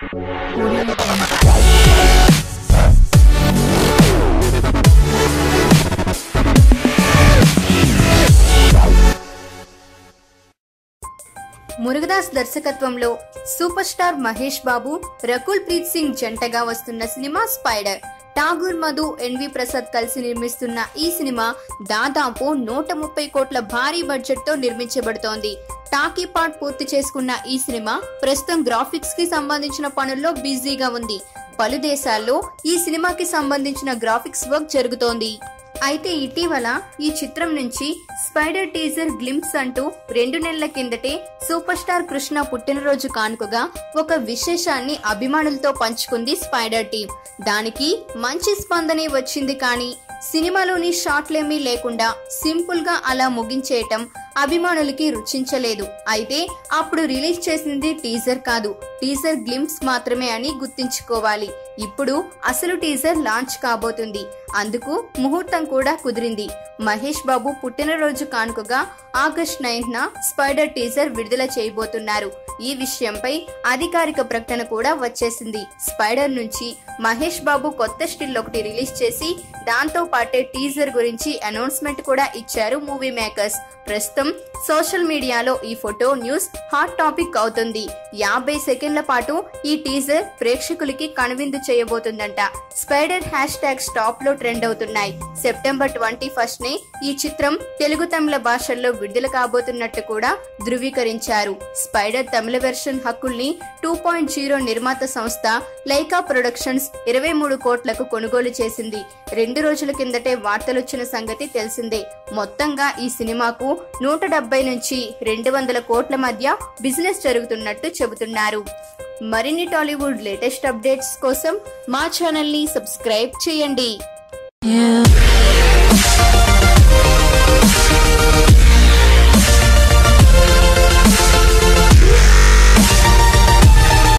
మురుగదాస్ దర్శకత్వంలో super star Mahesh Babu Rakul Preet Singh జంటగా వస్తున్న cinema Spyder Tagore Madhu N V Prasad కలిసి నిర్మిస్తున్న ఈ సినిమా దాదాపు నూట ముప్పై కోట్ల భారీ బడ్జెట్ తో నిర్మించబడుతోంది టాకీ పార్ట్ పూర్తి చేసుకున్న ఈ సినిమా ప్రస్తుతం గ్రాఫిక్స్ కి సంబంధించిన పనుల్లో బిజీగా ఉంది పలు దేశాల్లో ఈ సినిమాకి సంబంధించిన గ్రాఫిక్స్ వర్క్ జరుగుతోంది అయితే ఇటీవల ఈ చిత్రం నుంచి స్పైడర్ టీజర్ గ్లింప్స్ అంటూ రెండు నెలల కిందటే సూపర్ స్టార్ కృష్ణ పుట్టినరోజు కానుకగా ఒక విశేషాన్ని అభిమానులతో పంచుకుంది స్పైడర్ టీం దానికి మంచి స్పందనే వచ్చింది కానీ సినిమాలోని షాట్లేమీ లేకుండా సింపుల్ గా అలా ముగించేయటం అభిమానులకి రుచించలేదు అయితే అప్పుడు రిలీజ్ చేసింది టీజర్ కాదు టీజర్ గ్లింప్స్ మాత్రమే అని గుర్తించుకోవాలి ఇప్పుడు అసలు టీజర్ లాంచ్ కాబోతుంది అందుకు ముహూర్తం కూడా కుదిరింది మహేష్ బాబు పుట్టినరోజు కానుకగా ఆగస్ట్ నైన్త్ న స్పైడర్ టీజర్ విడుదల చేయబోతున్నారు ఈ విషయంపై అధికారిక ప్రకటన కూడా వచ్చేసింది స్పైడర్ నుంచి మహేష్ బాబు కొత్త స్టిల్ ఒకటి రిలీజ్ చేసి దాంతో పాటే టీజర్ గురించి అనౌన్స్మెంట్ కూడా ఇచ్చారు మూవీ మేకర్స్ ప్రస్తుతం సోషల్ మీడియాలో ఈ ఫోటో న్యూస్ హాట్ టాపిక్ అవుతుంది యాభై సెకండ్ల పాటు ఈ టీజర్ ప్రేక్షకులకి కనువిందు చేయబోతుందంట స్పైడర్ హ్యాష్ ట్యాగ్స్ టాప్ లో ట్రెండ్ అవుతున్నాయి సెప్టెంబర్ ట్వంటీ ఫస్ట్ నే ఈ చిత్రం తెలుగు తమిళ భాషల్లో విడుదల కాబోతున్నట్టు కూడా ధృవీకరించారు స్పైడర్ తమిళ వెర్షన్ హక్కుల్ని టూ పాయింట్ జీరో నిర్మాత సంస్థ లైకా ప్రొడక్షన్స్ ఇరవై మూడు కోట్లకు కొనుగోలు చేసింది రెండు రోజుల కిందటే వార్తలొచ్చిన సంగతి తెలిసిందే మొత్తంగా ఈ సినిమాకు నూట డెబ్బై నుంచి రెండు వందల కోట్ల మధ్య బిజినెస్ జరుగుతున్నట్టు చెబుతున్నారు మరిన్ని టాలీవుడ్ లేటెస్ట్ అప్డేట్స్ కోసం మా ఛానల్ ని సబ్స్క్రైబ్ చేయండి Yeah.